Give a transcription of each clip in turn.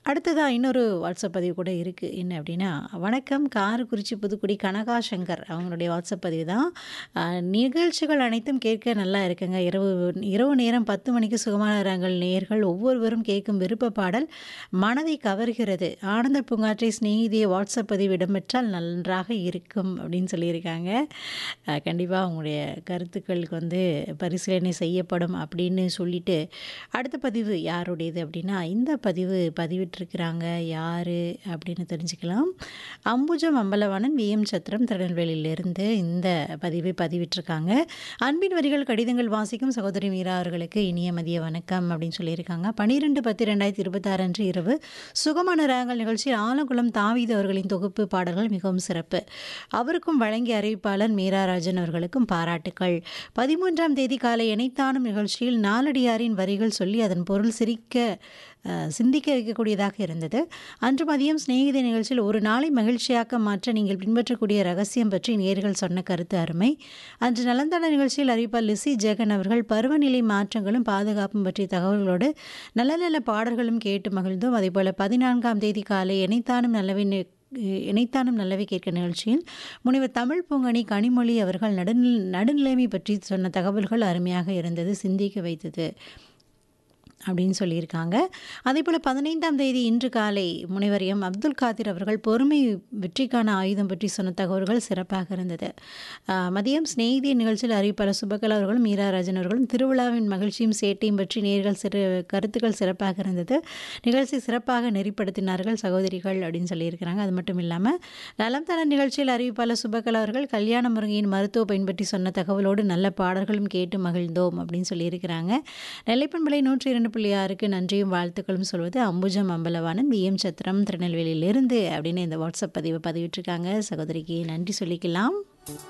அடுத்ததா இன்னொரு வாட்ஸ்அப் பதிவு கூட இருக்கு. என்ன அப்டின்னா, வணக்கம் காரக்குறிச்சி புதுக்குடி கனகா சங்கர் அவங்களுடைய வாட்ஸ்அப் பதிவு தான். அ நிகழ்ச்சிகள் அனைத்தும் கேட்க நல்லா இருக்குங்க. இரவு இரவு நேரம் 10 மணிக்கு சுகமான ராகங்கள் நேயர்கள் ஒவ்வொருவரும் கேட்கும் விருப்ப பாடல் மனதை கவர்கிறது. ஆனந்த பூங்காற்றை சிநேகிதிய வாட்ஸ்அப் பதிவு இடம்பெற்றால் நன்றாக இருக்கும் அப்படின்னு சொல்லியிருக்காங்க. அ கண்டிப்பா உங்களுடைய கருத்துக்களுக்கு வந்து பரிசீலனை செய்யப்படும் அப்படின்னு சொல்லிட்டு, அடுத்த பதிவு யாருடையது அப்டின்னா, இந்த பதிவு பதிவிட்டிருக்கிறாங்க யாரு அப்படின்னு தெரிஞ்சுக்கலாம். அம்புஜம் அம்பலவாணன் விஎம் சத்திரம் திருநெல்வேலியிலிருந்து இந்த பதிவை பதிவிட்டிருக்காங்க. அன்பின் வரிகள் கடிதங்கள் வாசிக்கும் சகோதரி மீரா அவர்களுக்கு இனிய மதிய வணக்கம் அப்படின்னு சொல்லியிருக்காங்க. 12/10/2026 அன்று இரவு சுகமான ராகங்கள் நிகழ்ச்சியில் ஆலங்குளம் தாவீது அவர்களின் தொகுப்பு பாடல்கள் மிகவும் சிறப்பு. அவருக்கும் வழங்கிய அறிவிப்பாளர் மீரா ராஜன் அவர்களுக்கும் பாராட்டுக்கள். 13ஆம் தேதி காலை இணைத்தானும் நிகழ்ச்சியில் நாலடியாரின் வரிகள் சொல்லி அதன் பொருள் சிரிக்க அ சிந்திக்க வைக்கக்கூடியதாக இருந்தது. அன்று மதியம் சிநேகிதி நிகழ்ச்சியில் ஒரு நாளை மகிழ்ச்சியாக்க மாற்ற நீங்கள் பின்பற்றக்கூடிய ரகசியம் பற்றி நேயர்கள் சொன்ன கருத்து அருமை. அன்று நலந்தான நிகழ்ச்சியில் அறிவிப்பாளர் லிஸி ஜெகன் அவர்கள் பருவநிலை மாற்றங்களும் பாதுகாப்பும் பற்றிய தகவல்களோடு நல்ல நல்ல பாடல்களும் கேட்டு மகிழ்ந்தோம். அதேபோல 14ஆம் தேதி காலை இணைத்தானும் நல்லவை நி இணைத்தானும் நல்லவை கேட்க நிகழ்ச்சியில் முனைவர் தமிழ் பூங்கனி கனிமொழி அவர்கள் நடுநில் நடுநிலைமை பற்றி சொன்ன தகவல்கள் அருமையாக இருந்தது. சிந்திக்க வைத்தது. அப்படின்னு சொல்லியிருக்காங்க. அதேபோல 15ஆம் தேதி இன்று காலை முனைவர் எம். அப்துல் காதிர் அவர்கள் பொறுமை வெற்றிக்கான ஆயுதம் பற்றி சொன்ன தகவல்கள் சிறப்பாக இருந்தது. அ மதியம் சிநேகிதி நிகழ்ச்சியில் அறிவிப்பாளர் சுபகலா அவர்களும், மீரா ராஜன் அவர்களும் திருவிழாவின் மகிழ்ச்சியும் சேட்டையும் பற்றி நேயர்கள் சிறு கருத்துக்கள் சிறப்பாக இருந்தது. நிகழ்ச்சி சிறப்பாக நெறிப்படுத்தினார்கள் சகோதரிகள் அப்படின்னு சொல்லியிருக்கிறாங்க. அது மட்டும் இல்லாம நலம் தன நிகழ்ச்சியில் அறிவிப்பாளர் சுபகலா அவர்கள் கல்யாண முருங்கையின் மருத்துவ பயன் பற்றி சொன்ன தகவலோடு நல்ல பாடல்களும் கேட்டு மகிழ்ந்தோம் அப்படின்னு சொல்லியிருக்கிறாங்க. நெல்லைப்பண்பலை 102.6க்கு நன்றியும் வாழ்த்துக்களும் சொல்வது அம்புஜம் அம்பலவாணன் விஎம் சத்திரம் திருநெல்வேலியிலிருந்து அப்படின்னு இந்த வாட்ஸ்அப் பதிவு பதிவிட்டிருக்காங்க. சகோதரிக்கு நன்றி சொல்லிக்கலாம்.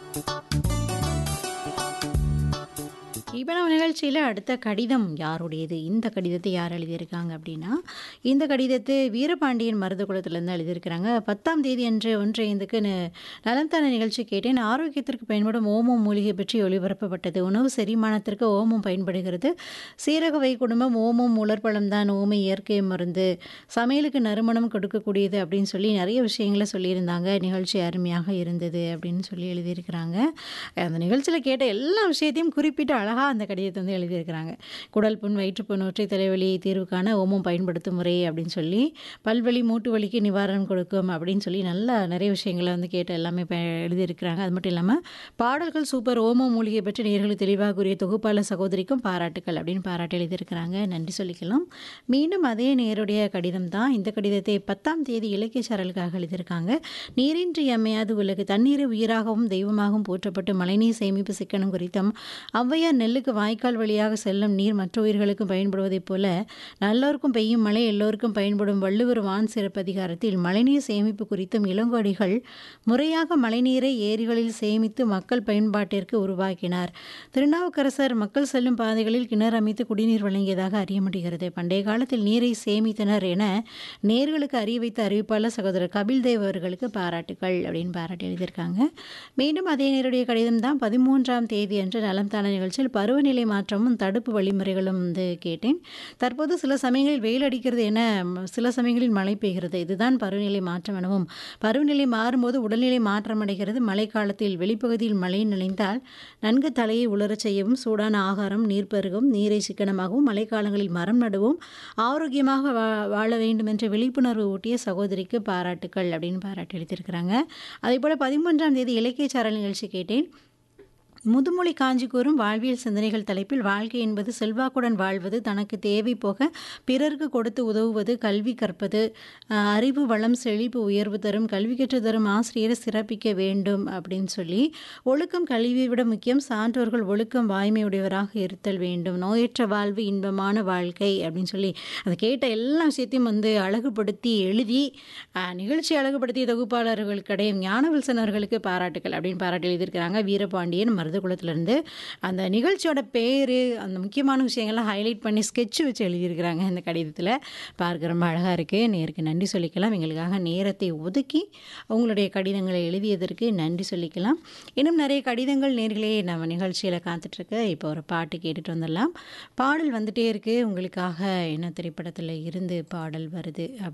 இப்ப நம்ம நிகழ்ச்சியில அடுத்த கடிதம் யாருடையது? இந்த கடிதத்தை யார் எழுதியிருக்காங்க அப்டின்னா, இந்த கடிதத்தை வீரபாண்டியன் மருதகுளத்திலிருந்து எழுதியிருக்கிறாங்க. 10ஆம் தேதி அன்று 1:05க்கு ந நலம் தான நிகழ்ச்சி கேட்டேன். ஆரோக்கியத்திற்கு பயன்படும் ஓமம் மூலிகை பற்றி ஒளிபரப்பப்பட்டது. உணவு செரிமானத்திற்கு ஓமம் பயன்படுகிறது. சீரக வை குடும்பம் ஓமம் உலர்பழம் தான் ஓமை இயற்கை மருந்து. சமையலுக்கு நறுமணம் கொடுக்கக்கூடியது அப்படின்னு சொல்லி நெறைய விஷயங்கள சொல்லியிருந்தாங்க. நிகழ்ச்சி அருமையாக இருந்தது அப்படின்னு சொல்லி எழுதியிருக்கிறாங்க. அந்த நிகழ்ச்சியில கேட்ட எல்லா விஷயத்தையும் குறிப்பிட்டு அழகா அந்த கடிதத்த வந்து எழுதியிருக்கிறாங்க. குடல் புண், வயிற்றுப்புண், ஒற்றை தலைவலி தீர்வுக்கான ஓமம் பயன்படுத்தும் முறை அப்படின்னு சொல்லி, பல்வலி, மூட்டு வலிக்கு நிவாரணம் கொடுக்கும் அப்படின்னு சொல்லி நல்லா நெறைய விஷயங்கள வந்து கேட்டு எல்லாமே ப எழுதியிருக்கிறாங்க. அது மட்டும் இல்லாம பாடல்கள் சூப்பர் ஓமம் மூலிகை பற்றி நேயர்களுக்கு தெளிவாக கூறிய தொகுப்பாளர் சகோதரிக்கும் பாராட்டுக்கள் அப்படின்னு பாராட்டி எழுதியிருக்கிறாங்க. நன்றி சொல்லிக்கலாம். மீண்டும் அதே நேயருடைய கடிதம் தான். இந்த கடிதத்தை 10ஆம் தேதி இலக்கிய சாரலுக்காக எழுதியிருக்காங்க. நீரின்றி அமையாது உலகு தண்ணீரை உயிராகவும் தெய்வமாகவும் போற்றப்பட்டு மழைநீர் சேமிப்பு சிக்கனம் குறித்தும், ஔவையார் நெல்லுக்கு வாய்க்கால் வழியாக செல்லும் நீர் மற்ற உயிர்களுக்கும் பயன்படுவதைப் போல, நல்லோர்க்கும் பெய்யும் மழை எல்லோருக்கும் பயன்படும் வள்ளுவர் வான் சிறப்பதிகாரத்தில் மழைநீர் சேமிப்பு குறித்தும் இளங்கோடிகள் முறையாக மழைநீரை ஏரிகளில் சேமித்து மக்கள் பயன்பாட்டிற்கு உருவாக்கினார். திருநாவுக்கரசர் மக்கள் செல்லும் பாதைகளில் கிணறு அமைத்து குடிநீர் வழங்கியதாக அறிய முடிகிறது. பண்டைய காலத்தில் நீரை சேமித்தனர் என நேயர்களுக்கு அறிய வைத்த அறிவிப்பாளர் சகோதரர் கபில்தேவ் அவர்களுக்கு பாராட்டுக்கள் அப்படின்னு பாராட்டி எழுதியிருக்காங்க. மீண்டும் அதே நேயருடைய கடிதம் தான். 13ஆம் தேதி அன்று நலம் தான நிகழ்ச்சியில் பருவநிலை மாற்றமும் தடுப்பு வழிமுறைகளும் வந்து கேட்டேன். தற்போது சில சமயங்களில் வெயில் அடிக்கிறது என சில சமயங்களில் மழை பெய்கிறது. இதுதான் பருவநிலை மாற்றம் எனவும், பருவநிலை மாறும்போது உடல்நிலை மாற்றமடைகிறது. மழைக்காலத்தில் வெளிப்பகுதியில் மழை நனைந்தால் நன்கு தலையை உலரச் செய்யவும், சூடான ஆகாரம், நீர் பருகவும், நீரை சிக்கனமாகவும், மழைக்காலங்களில் மரம் நடுவோம், ஆரோக்கியமாக வா வாழ வேண்டும் என்ற விழிப்புணர்வு ஊட்டிய சகோதரிக்கு பாராட்டுக்கள் அப்படின்னு பாராட்டி எழுதியிருக்கிறாங்க. அதேபோல 13ஆம் தேதி இலக்கிய சாரல் நிகழ்ச்சி கேட்டேன். முதுமொழி காஞ்சி கூறும் வாழ்வியல் சிந்தனைகள் தலைப்பில் வாழ்க்கை என்பது செல்வாக்குடன் வாழ்வது, தனக்கு தேவை போக பிறருக்கு கொடுத்து உதவுவது, கல்வி கற்பது, அ அறிவு வளம் செழிப்பு உயர்வு தரும், கல்வி கற்றுத் தரும் ஆசிரியரை சிறப்பிக்க வேண்டும் அப்படின்னு சொல்லி, ஒழுக்கம் கல்வியை விட முக்கியம், சான்றோர்கள் ஒழுக்கம் வாய்மையுடையவராக இருத்தல் வேண்டும், நோயற்ற வாழ்வு இன்பமான வாழ்க்கை அப்படின்னு சொல்லி, அத கேட்ட எல்லா விஷயத்தையும் வந்து அழகுபடுத்தி எழுதி, அ நிகழ்ச்சி அழகுபடுத்திய தொகுப்பாளர்கள் கடையம் ஞானவில்சன் அவர்களுக்கு பாராட்டுக்கள் அப்படின்னு பாராட்டி எழுதியிருக்கிறாங்க. வீரபாண்டியன் மருதகுளத்திலிருந்து. அந்த நிகழ்ச்சியோட பேரு, அந்த முக்கியமான விஷயங்கள்லாம் ஹைலைட் பண்ணி ஸ்கெட்ச் வச்சு எழுதியிருக்கிறாங்க இந்த கடிதத்தில. பார்க்க ரொம்ப அழகா இருக்கு. நேயருக்கு நன்றி சொல்லிக்கலாம். எங்களுக்காக நேரத்தை ஒதுக்கி உங்களுடைய கடிதங்களை எழுதியதற்கு நன்றி சொல்லிக்கலாம். இன்னும் நெறைய கடிதங்கள் நேயர்களே நம்ம நிகழ்ச்சியில காத்துட்ருக்கு. இப்போ ஒரு பாட்டு கேட்டுட்டு வந்துடலாம். பாடல் வந்துட்டே இருக்கு. உங்களுக்காக என்ன திரைப்படத்தில இருந்து பாடல் வருது அப்